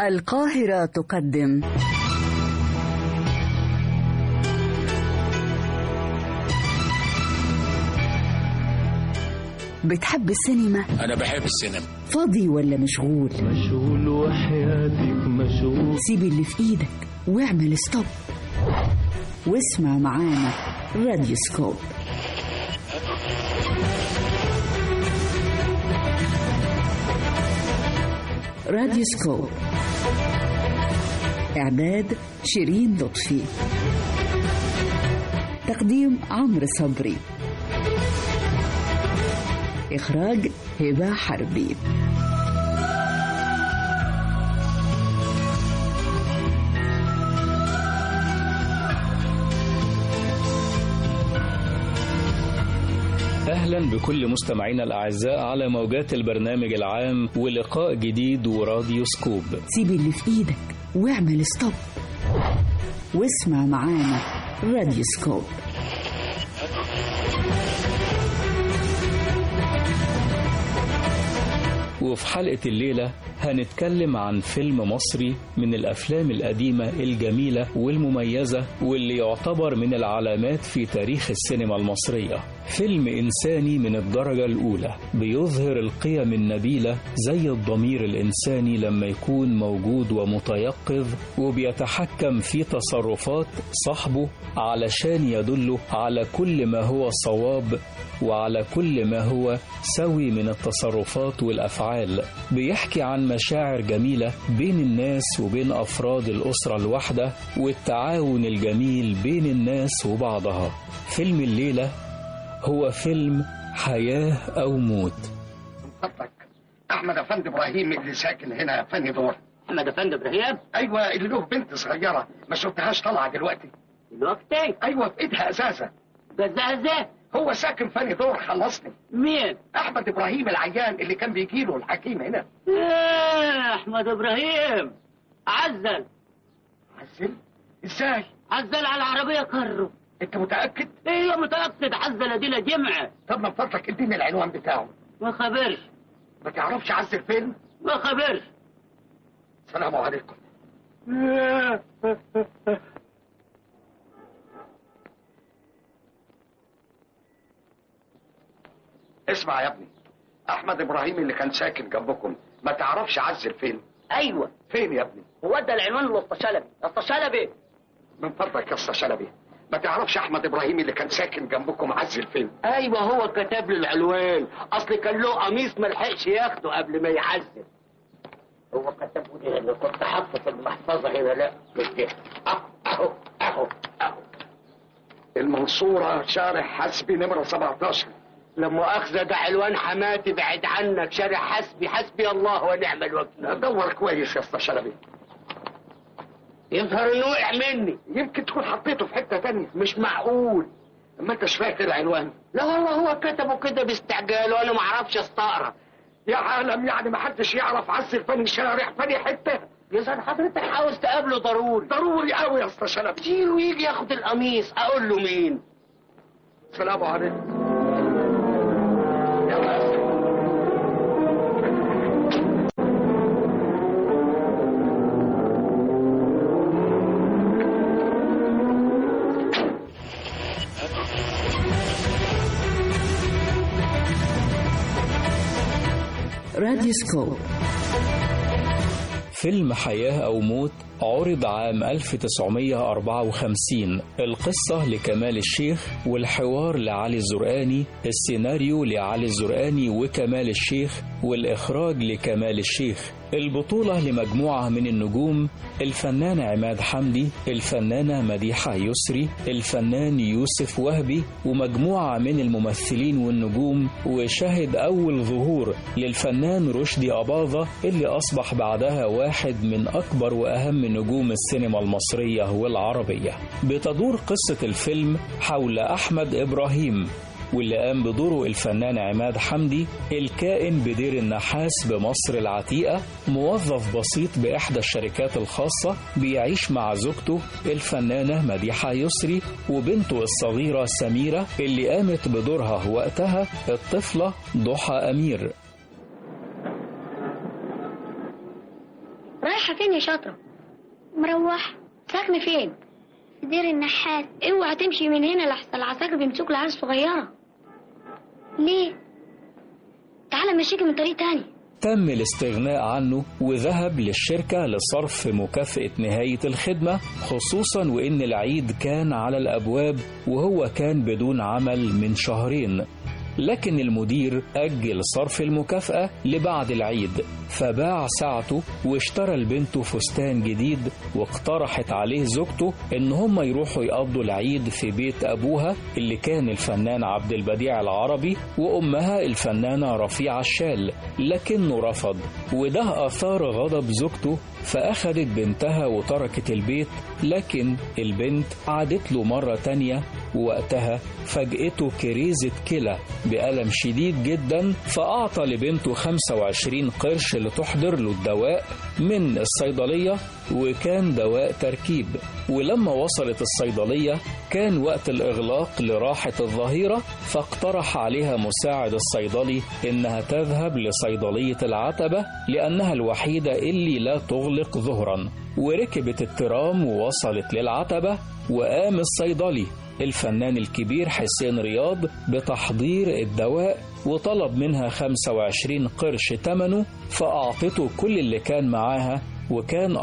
القاهرة تقدم بتحب السينما؟ أنا بحب السينما فاضي ولا مشغول؟ مشغول وحياتك مشغول سيب اللي في ايدك واعمل ستوب واسمع معانا راديو سكوب راديو سكوب إعداد شيرين لطفي تقديم عمرو صبري إخراج هبة حربي أهلا بكل مستمعينا الأعزاء على موجات البرنامج العام ولقاء جديد وراديو سكوب سيب اللي في ايدك واعمل ستوب واسمع معانا راديو سكوب وفي حلقة الليلة هنتكلم عن فيلم مصري من الأفلام القديمة الجميلة والمميزة واللي يعتبر من العلامات في تاريخ السينما المصرية فيلم إنساني من الدرجة الأولى بيظهر القيم النبيلة زي الضمير الإنساني لما يكون موجود ومتيقظ وبيتحكم في تصرفات صاحبه علشان يدله على كل ما هو صواب وعلى كل ما هو سوي من التصرفات والأفعال بيحكي عن مشاعر جميلة بين الناس وبين أفراد الأسرة الواحدة والتعاون الجميل بين الناس وبعضها فيلم الليلة هو فيلم حياة أو موت فضلك احمد افندي ابراهيم اللي ساكن هنا يا فني دور احمد افندي ابراهيم ايوه اللي له بنت صغيره ما شفتهاش طالعه دلوقتي دلوقتي ايوه في ايدها ازازه جزازة هو ساكن فني دور خلصني مين؟ احمد ابراهيم العيان اللي كان بيجي له الحكيم هنا ايه احمد ابراهيم عزل عزل ازاي عزل على العربية كره انت متاكد ايه متأكد عزل دي جمعة طب من فضلك اديني العنوان بتاعه ما خبرش ما تعرفش عزل فين ما خبرش السلام عليكم اسمع يا ابني احمد ابراهيم اللي كان ساكن جنبكم ما تعرفش عزل فين ايوه فين يا ابني هو ده العنوان الوسط شلبي وسط شلبي من فضلك يا اسطى شلبي ما تعرفش احمد ابراهيم اللي كان ساكن جنبكم عزل فين ايوه هو كتب لي العنوان اصل كان له قميص ما لحقش ياخده قبل ما يعزل هو كتبه لي اللي كنت حاطه في المحفظه هنا لا مش ده اهو اهو اهو اهو المنصورة شارع حسبي نمرة 17 لا مؤاخذة ده عنوان حماتي بعد عنك شارع حسبي حسبي الله ونعم الوكيل دور كويس يا اسطى شلبي يظهر انه وقع مني يمكن تكون حطيته في حتة تانية مش معقول ما انتش فاكر العنوان لا والله هو كتبه كده باستعجال وانا ما اعرفش استقرا يا عالم يعني ما حدش يعرف عزل فني شارع فني حتة يظهر حضرتك عاوز تقابله ضروري ضروري قوي يا اسطى شلبي كتير ويجي ياخد القميص اقول له مين السلام عليكم يلا يا أخي. راديو سكوب فيلم حياة أو موت عرض عام 1954 القصة لكمال الشيخ والحوار لعلي الزرقاني السيناريو لعلي الزرقاني وكمال الشيخ والإخراج لكمال الشيخ البطولة لمجموعة من النجوم الفنان عماد حمدي الفنانة مديحة يسري الفنان يوسف وهبي ومجموعة من الممثلين والنجوم وشهد أول ظهور للفنان رشدي أباظة اللي أصبح بعدها واحد من أكبر وأهم نجوم السينما المصرية والعربية بتدور قصة الفيلم حول أحمد إبراهيم واللي قام بدوره الفنان عماد حمدي الكائن بدير النحاس بمصر العتيقة موظف بسيط بإحدى الشركات الخاصة بيعيش مع زوجته الفنانة مديحة يسري وبنته الصغيرة سميرة اللي قامت بدورها وقتها الطفلة ضحى أمير رايحة فين يا شاطرة مروح ساكنة فين في دير النحات اوعى تمشي من هنا لحسن العساكر بيمسكوا العيال الصغيرة ليه تعالى مشيكي من طريق تاني تم الاستغناء عنه وذهب للشركة لصرف مكافأة نهاية الخدمة خصوصا وإن العيد كان على الأبواب وهو كان بدون عمل من شهرين لكن المدير أجل صرف المكافأة لبعد العيد فباع ساعته واشترى لبنته فستان جديد واقترحت عليه زوجته إن هم يروحوا يقضوا العيد في بيت أبوها اللي كان الفنان عبد البديع العربي وأمها الفنانة رفيعة الشال لكنه رفض وده أثار غضب زوجته فأخدت بنتها وتركت البيت لكن البنت عادت له مرة تانية ووقتها فاجئته كريزة كلى بألم شديد جدا فأعطى لبنته 25 قرش لتحضر له الدواء من الصيدلية وكان دواء تركيب ولما وصلت الصيدلية كان وقت الإغلاق لراحة الظهيرة فاقترح عليها مساعد الصيدلي إنها تذهب لصيدلية العتبة لأنها الوحيدة اللي لا تغلق ظهرا وركبت الترام ووصلت للعتبة وقام الصيدلي الفنان الكبير حسين رياض بتحضير الدواء وطلب منها 25 قرش ثمنه فأعطته كل اللي كان معاها وكان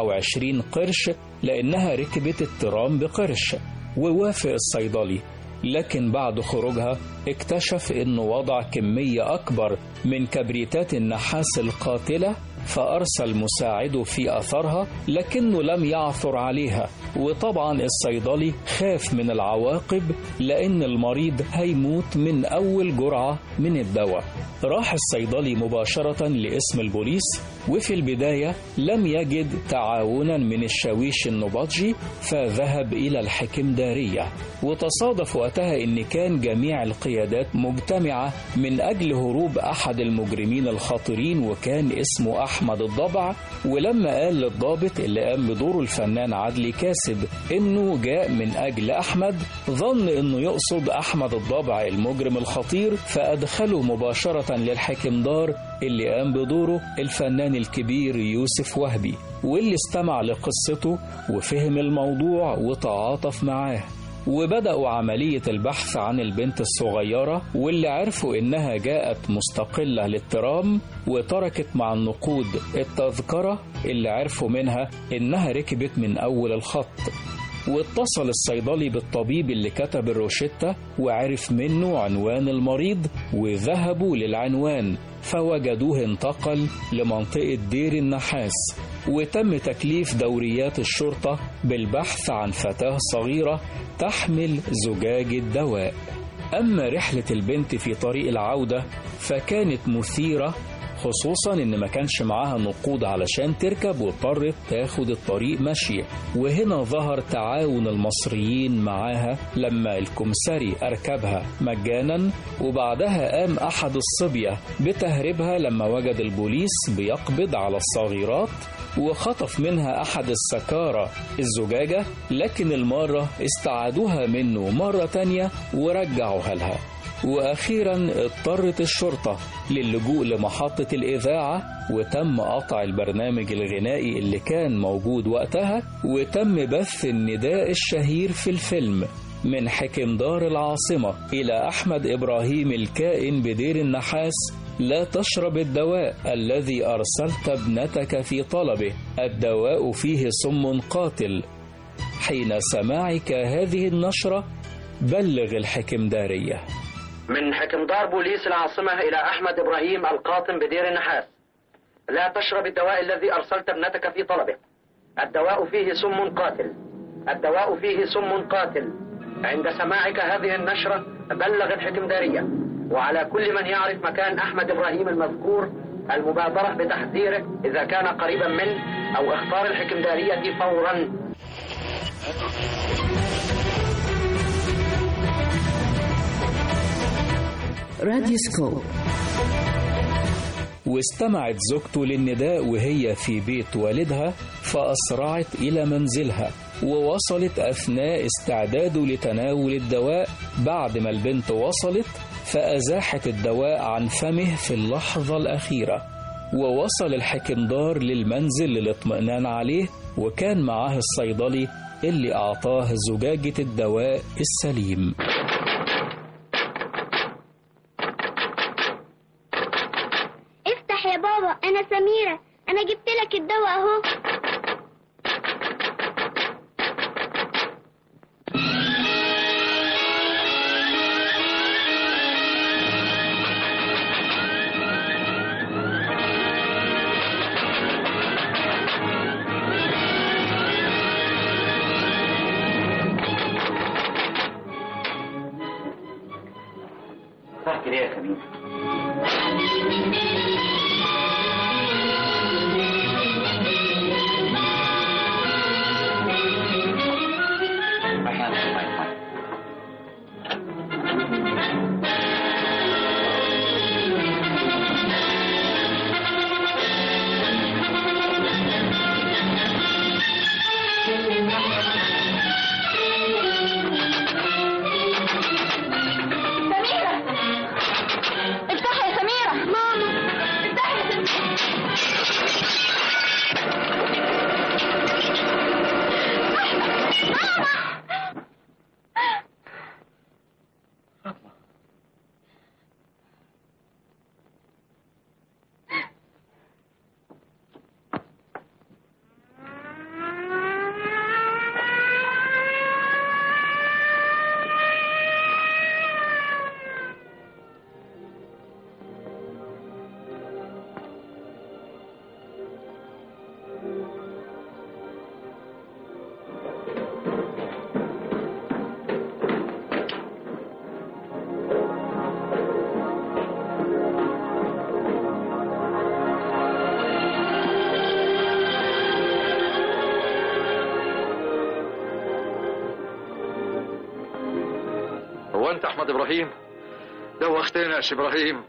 24 قرش لأنها ركبت الترام بقرش ووافق الصيدلي لكن بعد خروجها اكتشف انه وضع كمية اكبر من كبريتات النحاس القاتلة فارسل مساعده في اثرها لكنه لم يعثر عليها وطبعا الصيدلي خاف من العواقب لان المريض هيموت من اول جرعة من الدواء راح الصيدلي مباشرة لاسم البوليس وفي البداية لم يجد تعاونا من الشاويش النبطجي فذهب إلى الحكمدارية وتصادف وقتها أن كان جميع القيادات مجتمعة من أجل هروب أحد المجرمين الخطيرين وكان اسمه أحمد الضبع ولما قال للضابط اللي قام بدوره الفنان عدلي كاسب إنه جاء من أجل أحمد ظن إنه يقصد أحمد الضبع المجرم الخطير فأدخله مباشرة للحكمدار اللي قام بدوره الفنان الكبير يوسف وهبي واللي استمع لقصته وفهم الموضوع وتعاطف معاه وبدأوا عملية البحث عن البنت الصغيرة واللي عرفوا إنها جاءت مستقلة للترام وتركت مع النقود التذكرة اللي عرفوا منها إنها ركبت من أول الخط واتصل الصيدلي بالطبيب اللي كتب الروشتة وعرف منه عنوان المريض وذهبوا للعنوان فوجدوه انتقل لمنطقة دير النحاس وتم تكليف دوريات الشرطة بالبحث عن فتاة صغيرة تحمل زجاج الدواء أما رحلة البنت في طريق العودة فكانت مثيرة خصوصا ان ما كانش معاها نقود علشان تركب واضطرت تاخد الطريق ماشية وهنا ظهر تعاون المصريين معاها لما الكمساري أركبها مجانا وبعدها قام أحد الصبية بتهريبها لما وجد البوليس بيقبض على الصغيرات وخطف منها أحد السكارى الزجاجة لكن المرة استعادوها منه مرة تانية ورجعوها لها وأخيرا اضطرت الشرطة للجوء لمحطة الإذاعة وتم قطع البرنامج الغنائي اللي كان موجود وقتها وتم بث النداء الشهير في الفيلم من حكمدار العاصمة إلى أحمد إبراهيم الكائن بدير النحاس لا تشرب الدواء الذي أرسلت ابنتك في طلبه الدواء فيه سم قاتل حين سماعك هذه النشرة بلغ الحكمدارية من حكمدار بوليس العاصمة إلى أحمد إبراهيم القاطن بدير النحاس لا تشرب الدواء الذي أرسلت ابنتك في طلبه الدواء فيه سم قاتل الدواء فيه سم قاتل عند سماعك هذه النشرة بلغ الحكمدارية وعلى كل من يعرف مكان أحمد إبراهيم المذكور المبادرة بتحذيره إذا كان قريبا منه أو إخبار الحكمدارية فورا راديوسكوب واستمعت زوجته للنداء وهي في بيت والدها فأسرعت إلى منزلها ووصلت أثناء استعداده لتناول الدواء بعد ما البنت وصلت فأزاحت الدواء عن فمه في اللحظة الأخيرة ووصل الحكمدار للمنزل للاطمئنان عليه وكان معاه الصيدلي اللي أعطاه زجاجة الدواء السليم افتح يا بابا انا سميرة انا جبت لك الدواء اهو صح كده يا خميس سميرة افتحي يا سميرة ماما افتحي يا سميرة هو انت احمد ابراهيم دوختنا يا سي ابراهيم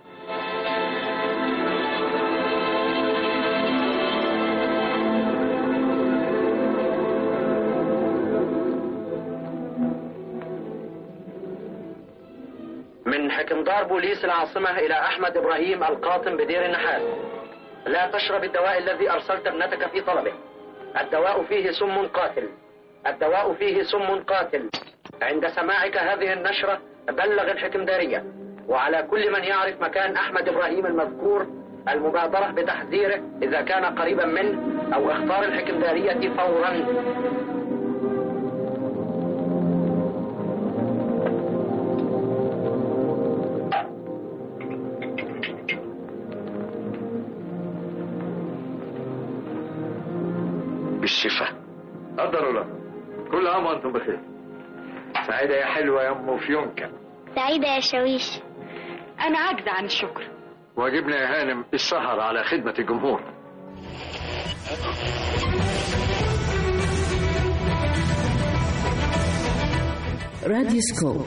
من حكمدار بوليس العاصمة إلى أحمد إبراهيم القاطن بدير النحاس لا تشرب الدواء الذي أرسلت ابنتك في طلبه الدواء فيه سم قاتل الدواء فيه سم قاتل عند سماعك هذه النشرة بلغ الحكمدارية وعلى كل من يعرف مكان أحمد إبراهيم المذكور المبادرة بتحذيره إذا كان قريبا منه أو إخبار الحكمدارية فورا بالشفاء قدروا له كل عام وانتم بخير سعيدة يا حلوة يا ام فيونكة سعيدة يا شاويش أنا عاجزة عن الشكر واجبنا يا هانم السهر على خدمة الجمهور راديوسكوب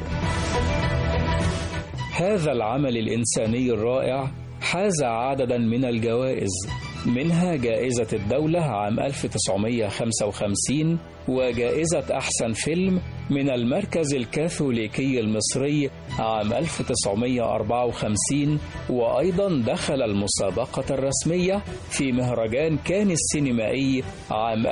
هذا العمل الإنساني الرائع حاز عددا من الجوائز منها جائزة الدولة عام 1955 وجائزة أحسن فيلم من المركز الكاثوليكي المصري عام 1954 وأيضا دخل المسابقة الرسمية في مهرجان كان السينمائي عام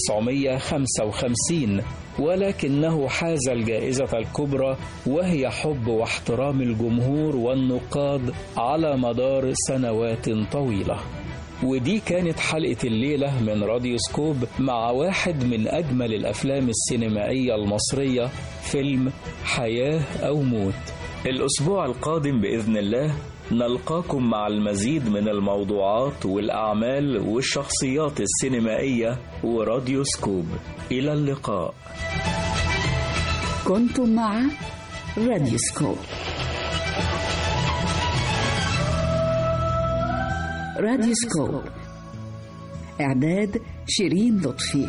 1955 ولكنه حاز الجائزة الكبرى وهي حب واحترام الجمهور والنقاد على مدار سنوات طويلة ودي كانت حلقة الليلة من راديو سكوب مع واحد من أجمل الأفلام السينمائية المصرية فيلم حياة أو موت الأسبوع القادم بإذن الله نلقاكم مع المزيد من الموضوعات والأعمال والشخصيات السينمائية وراديو سكوب إلى اللقاء كنتم مع راديوسكوب راديوسكوب إعداد شيرين لطفي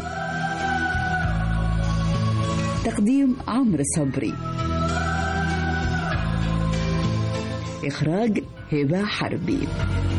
تقديم عمرو صبري إخراج هبة حربي